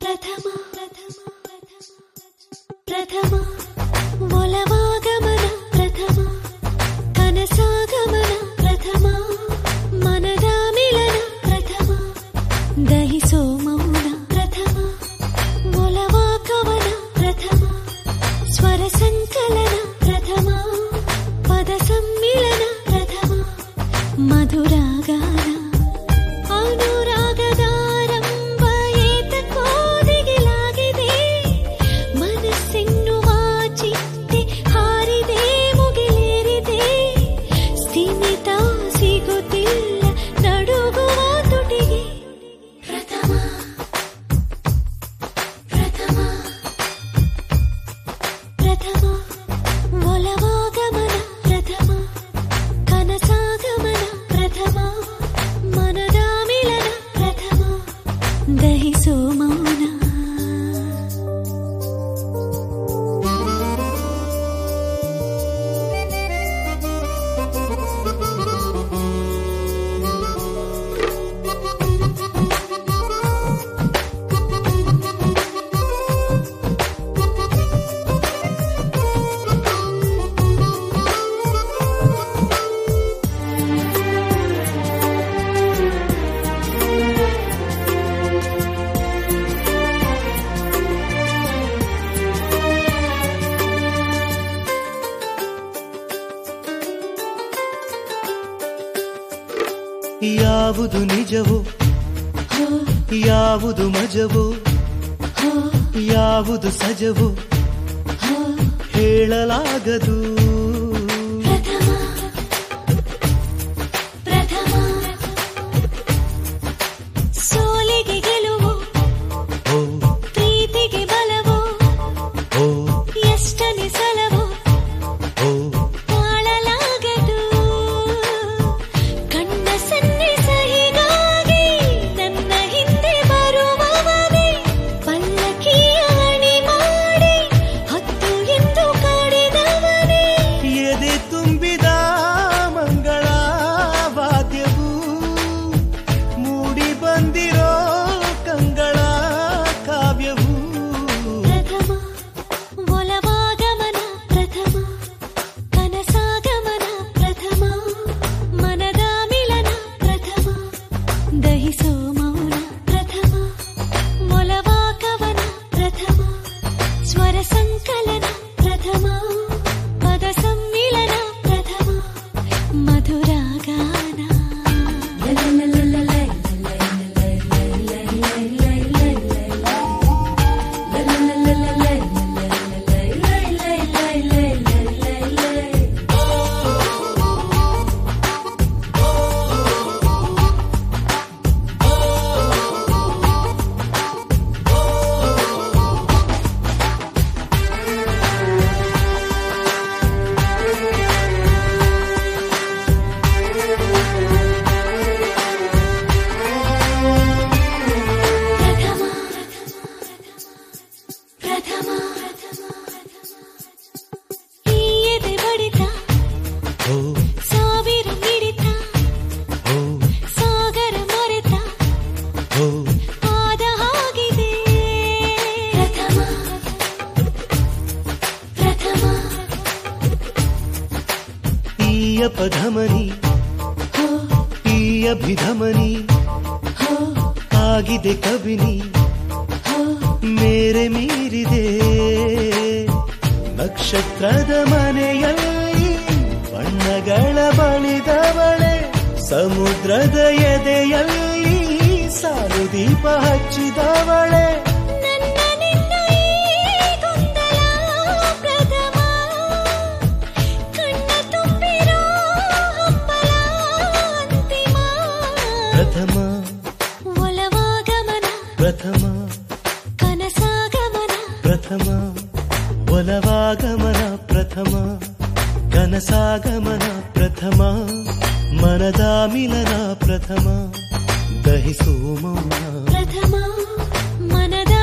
ಪ್ರಥಮ ಪ್ರಥಮ ಒಲವಾಗಮನ ಪ್ರಥಮ ಕನಸಾಗಮನ ಪ್ರಥಮ ಮನದ ಮಿಲನ ಪ್ರಥಮ ದಹಿಸೋ ಮೌನ ಪ್ರಥಮ ಒಲವಾ ಕವನ ಪ್ರಥಮ ಸ್ವರ ಸಂಕಲನ ಪ್ರಥಮ ಪದ ಸಮ್ಮಿಲನ ಪ್ರಥಮ ಮಧುರಾಗಾನ ಅನುರಾಗದಾರಂಭ ಏತಕ್ಕೋದಿಗಿಲಾಗಿದೆ ಮನಸ್ಸೆನ್ನುವ ಚಿಟ್ಟೆ ಹಾರಿದೆ ಮುಗಿಲೇರಿದೆ ಸ್ಥಿಮಿತ ಸಿಗುತ್ತಿಲ್ಲ ನಡುಗುವ ತುಟಿಗೆ ಪ್ರಥಮ ಪ್ರಥಮ ಪ್ರಥಮ ಒಲವಾಗಮನ ಪ್ರಥಮ ಕನಸಾಗಮನ ಪ್ರಥಮ ಮನದ ಮಿಲನ ಪ್ರಥಮ ದಹಿಸೋ ಮೌನ ಯಾವುದು ನಿಜವೋ ಹೋ ಯಾವುದು ಮಜವೋ ಹೋ ಯಾವುದು ಸಜವೋ ಹೋ ಹೇಳಲಾಗದು ಪ್ರಥಮ ಪ್ರಥಮ ಸೋಲಿಗೆ ಗೆಲುವು ಓ ಪ್ರೀತಿಗೆ ಬಲವು ಓ ಎಷ್ಟನೆ ಸಲವು ಓ ತಾಳಲಾಗದು ಕಣ್ಣ ಸನ್ನೆ ಸಹಿಗಾಗಿ ನನ್ನ ಹಿಂದೆ ಬರುವವನೇ ಪಲ್ಲಕ್ಕಿಯ ಅಣಿ ಮಾಡಿ ಹತ್ತು ಎಂದು ಕಾಡಿದವನೇ ಎದೆ ತುಂಬಿದ ಮಂಗಳ ವಾದ್ಯವು ಮೂಡಿ ಬಂದಿರೋ ಕಂಗಳ ಕಾವ್ಯವು ಪ್ರಥಮ ಒಲವಾಗಮನ ಪ್ರಥಮ ಕನಸಾಗಮನ ಪ್ರಥಮ ಮನದ ಮಿಲನ ಪ್ರಥಮ ದಹಿಸೋ ಮೌನ ಪ್ರಥಮ ಒಲವಾ ಕವನ ಪ್ರಥಮ ಸ್ವರ ಸಂಕಲನ ಪ್ರಥಮ ಪದ ಸಮ್ಮಿಲನ ಪ್ರಥಮ ಮಧುರಾಗಾನ ಪ್ರಥಮ ಪ್ರಥಮ ಈ ಎದೆ ಬಡಿತ ಓ ಸಾವಿರ ಮಿಡಿತ ಓ ಸಾಗರ ಮೊರೆತ ಓ ಆದ ಹಾಗಿದೆ ಪ್ರಥಮ ಪ್ರಥಮ ಈ ಅಪಧಮನಿ ಹೋ ಈ ಅಭಿಧಮನಿ ಹೋ ಆಗಿದೆ ಕಬಿನಿ ಹೋ ಮೇರೆ ಮೀರಿದೆ ನಕ್ಷತ್ರದ ಮನೆಯಲ್ಲಿ ಬಣ್ಣಗಳ ಬಳಿದವಳೆ ಸಮುದ್ರದ ಎದೆಯಲ್ಲಿ ಸಾಲು ದೀಪ ಹಚ್ಚಿದವಳೆ ನನ್ನ ನಿನ್ನ ಈ ಗೊಂದಲ ಪ್ರಥಮ ಕಣ್ಣ ತುಂಬಿರೋ ಹಂಬಲ ಅಂತಿಮ ಪ್ರಥಮ ಒಲವಾಗಮನ ಪ್ರಥಮ ಕನಸಾಗಮನ ಪ್ರಥಮ ಒಲವಾಗಮನ ಪ್ರಥಮ ಕನಸಾಗಮನ ಪ್ರಥಮ ಮನದ ಮಿಲನ ಪ್ರಥಮ ದಹಿಸೋ ಮೌನ ಪ್ರಥಮ ಮನದ